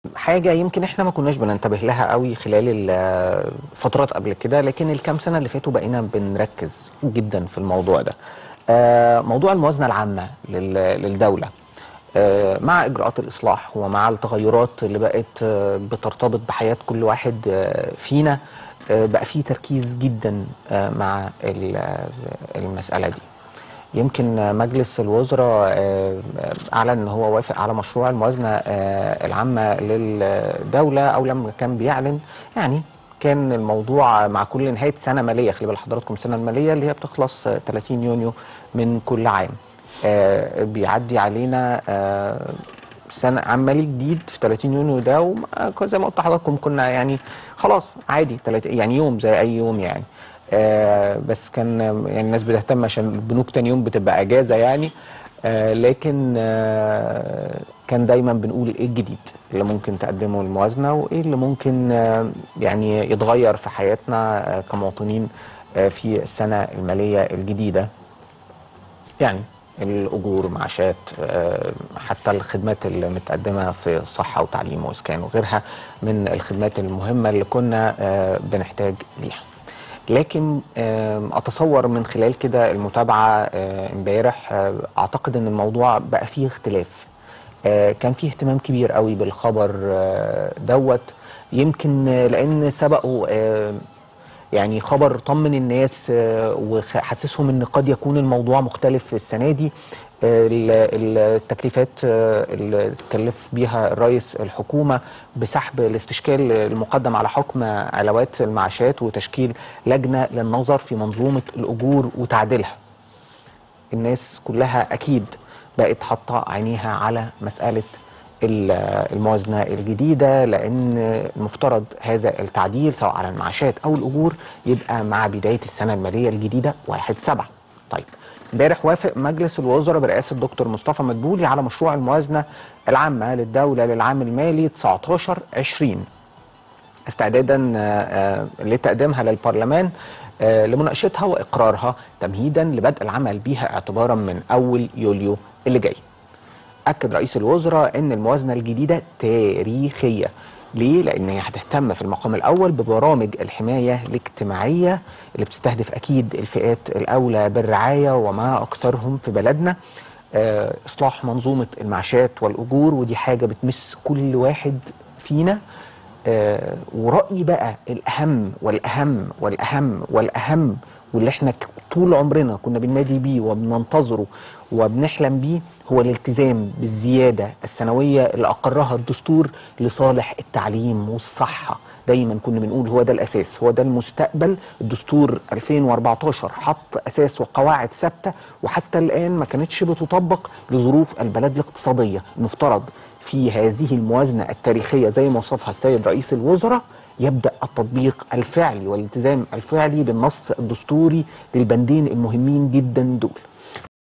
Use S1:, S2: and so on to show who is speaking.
S1: حاجه يمكن احنا ما كناش بننتبه لها قوي خلال الفترات قبل كده لكن الكام سنه اللي فاتوا بقينا بنركز جدا في الموضوع ده آه، موضوع الموازنه العامه لل- للدوله آه، مع اجراءات الاصلاح ومع التغيرات اللي بقت آه، بترتبط بحياه كل واحد آه، فينا آه، بقى في تركيز جدا آه، مع ال- آه، المساله دي يمكن مجلس الوزراء آه، اعلن ان هو وافق على مشروع الموازنه آه، العامه للدوله او لما كان بيعلن يعني كان الموضوع مع كل نهايه سنه ماليه خلي بال حضراتكم السنه الماليه اللي هي بتخلص آه، 30 يونيو من كل عام آه، بيعدي علينا آه، سنه عام مالي جديد في 30 يونيو ده وما- زي ما قلت لحضراتكم كنا يعني خلاص عادي 30 يعني يوم زي اي يوم يعني آه بس كان يعني الناس بتهتم عشان البنوك تاني يوم بتبقى اجازه يعني آه لكن آه كان دايما بنقول ايه الجديد اللي ممكن تقدمه الموازنه وايه اللي ممكن آه يعني يتغير في حياتنا آه كمواطنين آه في السنه الماليه الجديده يعني الاجور معاشات آه، حتى الخدمات اللي متقدمه في صحه وتعليم واسكان وغيرها من الخدمات المهمه اللي كنا آه، بنحتاج ليها لكن آم، اتصور من خلال كده المتابعه آه، امبارح آه، اعتقد ان الموضوع بقى فيه اختلاف آه، كان فيه اهتمام كبير قوي بالخبر آه، دوت يمكن آه، لان سبقوا آه، يعني خبر طمن الناس آه، وحسسهم ان قد يكون الموضوع مختلف السنه دي آه، ال- التكليفات آه، اللي تكلف بيها الرئيس الحكومه بسحب الاستشكال المقدم على حكم علاوات المعاشات وتشكيل لجنه للنظر في منظومه الاجور وتعديلها. الناس كلها اكيد بقت حاطه عينيها على مساله ال- الموازنه الجديده لان المفترض هذا التعديل سواء على المعاشات او الاجور يبقى مع بدايه السنه الماليه الجديده 1 7 طيب امبارح وافق مجلس الوزراء برئاسه الدكتور مصطفى مدبولي على مشروع الموازنه العامه للدوله للعام المالي 19 20 استعدادا آه، آه، لتقديمها للبرلمان آه، لمناقشتها واقرارها تمهيدا لبدء العمل بها اعتبارا من اول يوليو اللي جاي. اكد رئيس الوزراء ان الموازنه الجديده تاريخيه. ليه؟ لان هي هتهتم في المقام الاول ببرامج الحمايه الاجتماعيه اللي بتستهدف اكيد الفئات الاولى بالرعايه وما اكثرهم في بلدنا. آه، اصلاح منظومه المعاشات والاجور ودي حاجه بتمس كل واحد فينا آه، ورأيي بقى الأهم والأهم والأهم والأهم واللي احنا ك- طول عمرنا كنا بننادي بيه وبننتظره وبنحلم بيه هو الالتزام بالزيادة السنوية اللي أقرها الدستور لصالح التعليم والصحة دايما كنا بنقول هو ده الأساس هو ده المستقبل الدستور 2014 حط أساس وقواعد ثابتة وحتى الآن ما كانتش بتطبق لظروف البلد الاقتصادية المفترض في هذه الموازنة التاريخية زي ما وصفها السيد رئيس الوزراء يبدأ التطبيق الفعلي والالتزام الفعلي بالنص الدستوري للبندين المهمين جدا دول